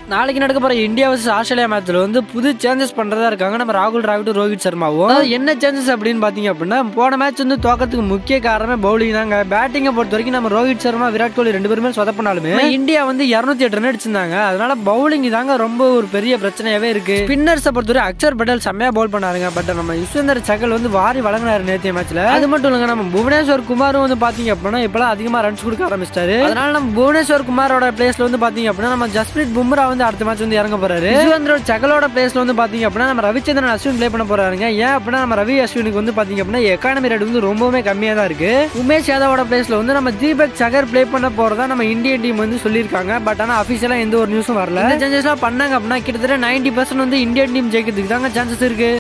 நாளைக்கு நடக்க போற இந்தியா வர்சஸ் ஆஸ்திரேலியா மேட்ச்ல வந்து புது சேஞ்சஸ் பண்றதா இருக்காங்க நம்ம ராகுல் டிராவிட் ரோஹித் சர்மாவும் அதாவது என்ன சேஞ்சஸ் அப்படின்னு பாத்தீங்க அப்படின்னா போன மேட்ச் வந்து தோக்கத்துக்கு முக்கிய காரணமே பவுலிங் தாங்க பேட்டிங்கை பொறுத்த வரைக்கும் நம்ம ரோஹித் சர்மா விராட் கோலி ரெண்டு பேருமே சொதப்பினாலுமே இந்தியா வந்து இருநூத்தி எட்டு ரன் அடிச்சிருந்தாங்க அதனால பவுலிங் தாங்க ரொம்ப ஒரு பெரிய பிரச்சனையாவே இருக்கு ஸ்பின்னர்ஸை பொறுத்தவரை அக்ஷர் பட்டேல் செம்மையா பவுல் பண்ணாருங்க பட் நம்ம யுஸ்வேந்தர் சகல் வந்து வாரி வழங்கினாரு நேத்திய மேட்ச்ல அது மட்டும் இல்லைங்க நம்ம புவனேஸ்வர் குமாரும் வந்து பாத்தீங்க அப்படின்னா இப்பெல்லாம் அதிகமா ரன்ஸ் கொடுக்க ஆரம்பிச்சிட்டாரு அதனால நம்ம புவனேஸ்வர் குமாரோட பிளேஸ்ல வந்து பாத்தீங்க அப்படின்னா நம்ம ஜஸ்பிரீத் பும்ரா வந்து அடுத்த மேட்ச் வந்து இறங்க போறாரு யுஸ்வேந்தர் சகலோட பிளேஸ்ல வந்து பாத்தீங்க அப்படின்னா நம்ம ரவிச்சந்திரன் அஸ்வின் ப்ளே பண்ண போறாருங்க ஏன் அப்படின்னா நம்ம ரவி அஸ்வினுக்கு வந்து பாத்தீங்க அப்படின்னா எக்கானமி ரேட் வந்து ரொம்பவுமே கம்மியா தான் இருக்கு உமேஷ் யாதவோட பிளேஸ்ல வந்து நம்ம தீபக் சகர் ப்ளே பண்ண போறதா நம்ம இந்தியன் டீம் வந்து சொல்லியிருக்காங்க பட் ஆனா அபிஷியலா எந்த ஒரு நியூஸும் வரல சேஞ்சஸ்லாம் பண்ணாங்க அப்படின்னா கிட்டத்தட்ட நைன்டி பர்சன்ட் வந்து இந்தியன் டீம் ஜெயிக்கிறதுக்கு தாங்க சான்சஸ் இருக்கு